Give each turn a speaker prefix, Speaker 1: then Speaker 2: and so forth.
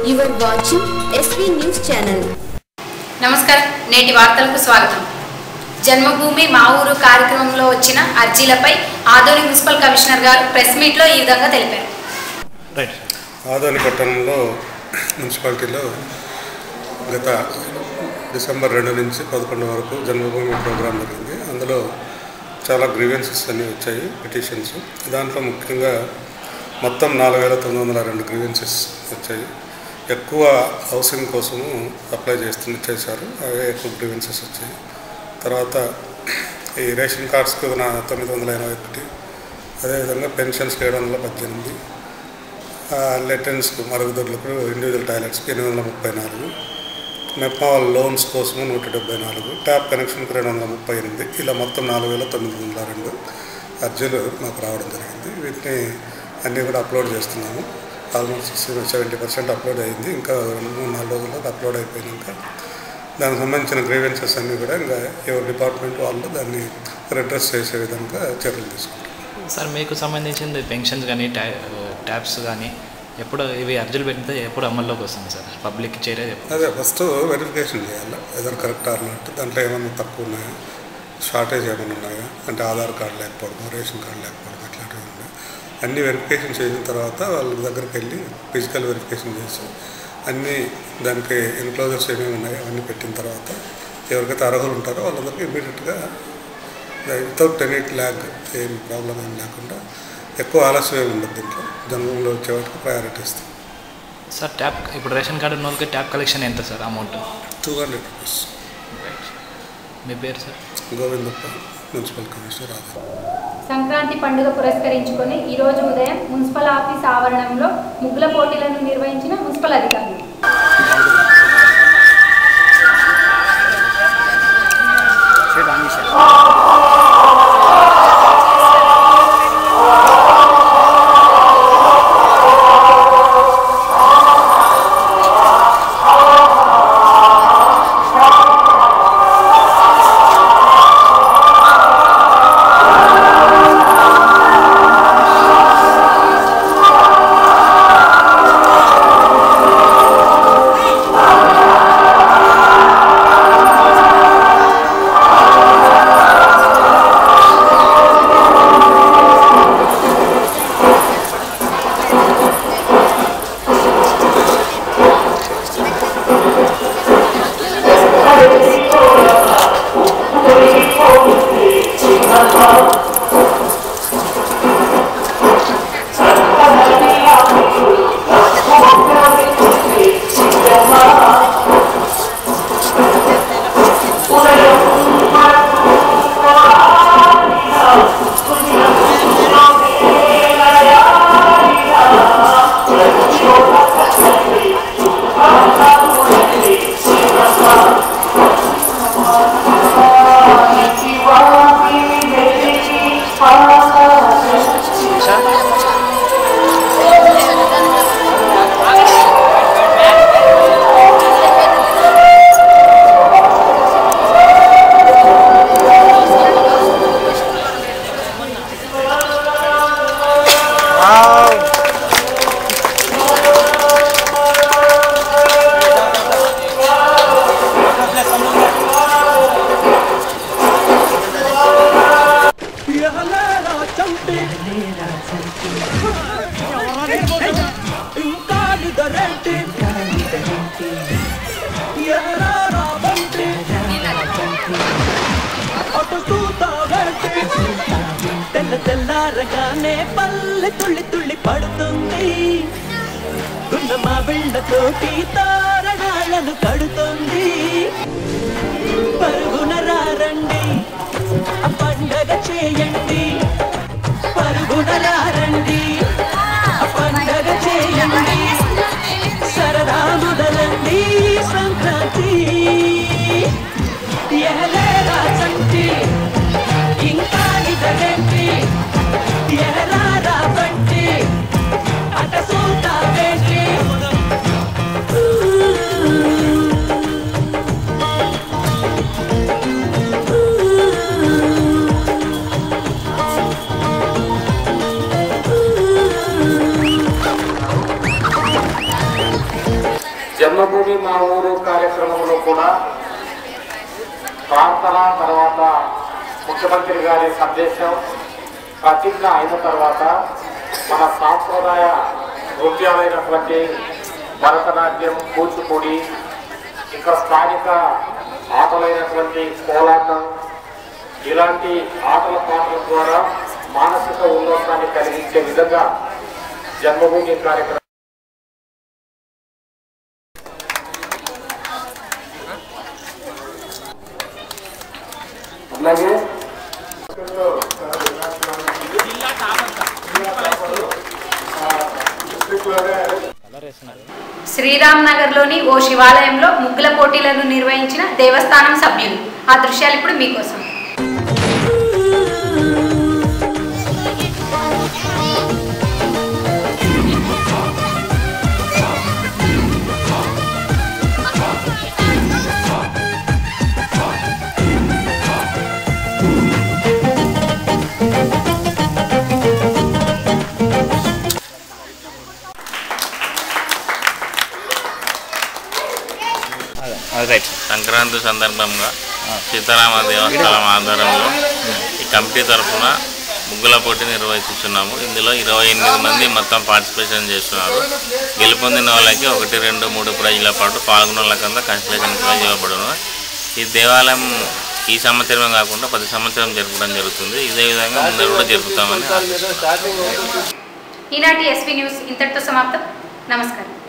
Speaker 1: You are watching SV News Channel.
Speaker 2: నమస్కారం నేటి వార్తలకు స్వాగతం జన్మభూమి మా ఊరు కార్యక్రమంలో వచ్చిన అర్జీలపై ఆదోని మున్సిపల్ కమిషనర్ గారు ప్రెస్ మీట్లో ఈ విధంగా తెలిపారు
Speaker 3: రైట్
Speaker 4: ఆదోని పట్టణంలో మున్సిపాలిటీలో గత డిసెంబర్ రెండు నుంచి పదకొండు వరకు జన్మభూమి ప్రోగ్రాం జరిగింది అందులో చాలా గ్రీవెన్సెస్ అన్నీ వచ్చాయి పిటిషన్స్ దాంట్లో ముఖ్యంగా మొత్తం నాలుగు వేల తొమ్మిది వందల రెండు గ్రీవెన్సెస్ వచ్చాయి ఎక్కువ హౌసింగ్ కోసము అప్లై చేస్తున్న చేశారు అవే ఎక్కువ గ్రీవెన్సెస్ వచ్చాయి తర్వాత ఈ రేషన్ కార్డ్స్కి నా తొమ్మిది వందల ఎనభై ఒకటి అదేవిధంగా పెన్షన్స్కి ఏడు వందల పద్దెనిమిది లెటెన్స్కు మరుగుదొడ్లకు ఇండివిజువల్ టాయిలెట్స్కి ఎనిమిది వందల ముప్పై నాలుగు మెప్మాల్ లోన్స్ కోసము నూట డెబ్బై నాలుగు ట్యాప్ కనెక్షన్కి రెండు వందల ముప్పై ఎనిమిది ఇలా మొత్తం నాలుగు వేల తొమ్మిది వందల రెండు అర్జీలు మాకు రావడం జరిగింది వీటిని అన్నీ కూడా అప్లోడ్ చేస్తున్నాము ఆల్మోస్ట్ సెవెంటీ పర్సెంట్ అప్లోడ్ అయింది ఇంకా రెండు మూడు నాలుగు రోజుల్లో అప్లోడ్ అయిపోయినాక దానికి సంబంధించిన గ్రీవెన్సెస్ అన్నీ కూడా ఇంకా ఎవరి డిపార్ట్మెంట్ వాళ్ళు దాన్ని రిడ్రెస్ చేసే విధంగా చర్యలు తీసుకుంటారు
Speaker 3: సార్ మీకు సంబంధించింది పెన్షన్స్ కానీ ట్యా ట్యాబ్స్ కానీ ఎప్పుడు ఇవి అర్జీలు పెడితే ఎప్పుడు అమల్లోకి వస్తుంది సార్ పబ్లిక్ చేరేది ఎప్పుడు
Speaker 4: అదే ఫస్ట్ వెరిఫికేషన్ చేయాలి ఏదైనా కరెక్ట్ అన్నట్టు దాంట్లో ఏమైనా తక్కువ ఉన్నాయా షార్టేజ్ ఏమైనా ఉన్నాయా అంటే ఆధార్ కార్డు లేకపోవడం రేషన్ కార్డు లేకపోవడం అట్లాంటివి ఉన్నాయి అన్ని వెరిఫికేషన్ చేసిన తర్వాత వాళ్ళ దగ్గరికి వెళ్ళి ఫిజికల్ వెరిఫికేషన్ చేసి అన్నీ దానికి ఎన్క్లోజర్స్ ఏమేమి ఉన్నాయో అవన్నీ పెట్టిన తర్వాత ఎవరికైతే అర్హులు ఉంటారో వాళ్ళందరికీ ఇమీడియట్గా వితౌట్ ఎనీ ల్యాగ్ ఏం ప్రాబ్లం ఏం లేకుండా ఎక్కువ ఆలస్యం ఏమి ఉండదు దీంట్లో జన్మంలో వచ్చే వాటికి ప్రయారిటీ ఇస్తాం
Speaker 3: సార్ ట్యాప్ ఇప్పుడు రేషన్ కార్డు ఉన్న వాళ్ళకి ట్యాప్ కలెక్షన్ ఎంత sir amount
Speaker 4: two hundred rupees
Speaker 3: right మీ పేరు సార్
Speaker 4: గోవిందప్ప మున్సిపల్ కమిషనర్ ఆదా
Speaker 2: సంక్రాంతి పండుగ పురస్కరించుకొని ఈ రోజు ఉదయం మున్సిపల్ ఆఫీస్ ఆవరణంలో ముగ్గుల పోటీలను నిర్వహించిన మున్సిపల్ అధికారులు
Speaker 5: ఎహలేరా చంటి ఇంకా నిదరేంటి ఎహలేరా బంటి అటు చూతావేంటి తెల్ల తెల్లారగానే పల్లె తుళ్ళి తుళ్ళి పడుతుంది గుండమా బిళ్ళతోటి తారణాలను కడుతుంది పరుగున రారండి ఆ పండగ చేయండి పరుగున రారండి ఆ పండగ చేయండి సరదా మొదలండి సంక్రాంతి ఎహలేరా చంటి ఇంకా నిజమేంటి ఎహలారా బంటి అట సూతావేంటి
Speaker 6: జన్మభూమి మా ఊరు కార్యక్రమంలో కూడా ప్రార్థన తర్వాత ముఖ్యమంత్రి గారి సందేశం ప్రతిజ్ఞ అయిన తర్వాత మన సాంప్రదాయ నృత్యాలైనటువంటి భరతనాట్యం కూచిపూడి ఇంకా స్థానిక ఆటలైనటువంటి కోలాటం ఇలాంటి ఆటల పాటల ద్వారా మానసిక ఉల్లాసాన్ని కలిగించే విధంగా జన్మభూమి కార్యక్రమం అలాగే
Speaker 3: కలర్ వేస్తున్నారు
Speaker 2: శ్రీరామ్ నగర్లోని ఓ శివాలయంలో ముగ్గుల పోటీలను నిర్వహించిన దేవస్థానం సభ్యులు ఆ దృశ్యాలు ఇప్పుడు మీకోసం
Speaker 3: రైట్
Speaker 7: సంక్రాంతి సందర్భంగా సీతారామ దేవస్థానం ఆధ్వర్యంలో ఈ కమిటీ తరఫున ముగ్గుల పోటీ నిర్వహిస్తున్నాము ఇందులో ఇరవై ఎనిమిది మంది మొత్తం పార్టిసిపేషన్ చేస్తున్నారు గెలుపొందిన వాళ్ళకి ఒకటి రెండు మూడు ప్రైజ్ల పాటు పాల్గొన్న వాళ్ళకంతా కన్సలేషన్ ప్రైజ్ ఇవ్వబడును ఈ దేవాలయం ఈ సంవత్సరమే కాకుండా ప్రతి సంవత్సరం జరపడం జరుగుతుంది ఇదే విధంగా ముందర కూడా జరుపుతామని ఆశిస్తున్నాను.
Speaker 2: ఈనాటి ఎస్పీ న్యూస్ ఇంతటితో సమాప్తం నమస్కారం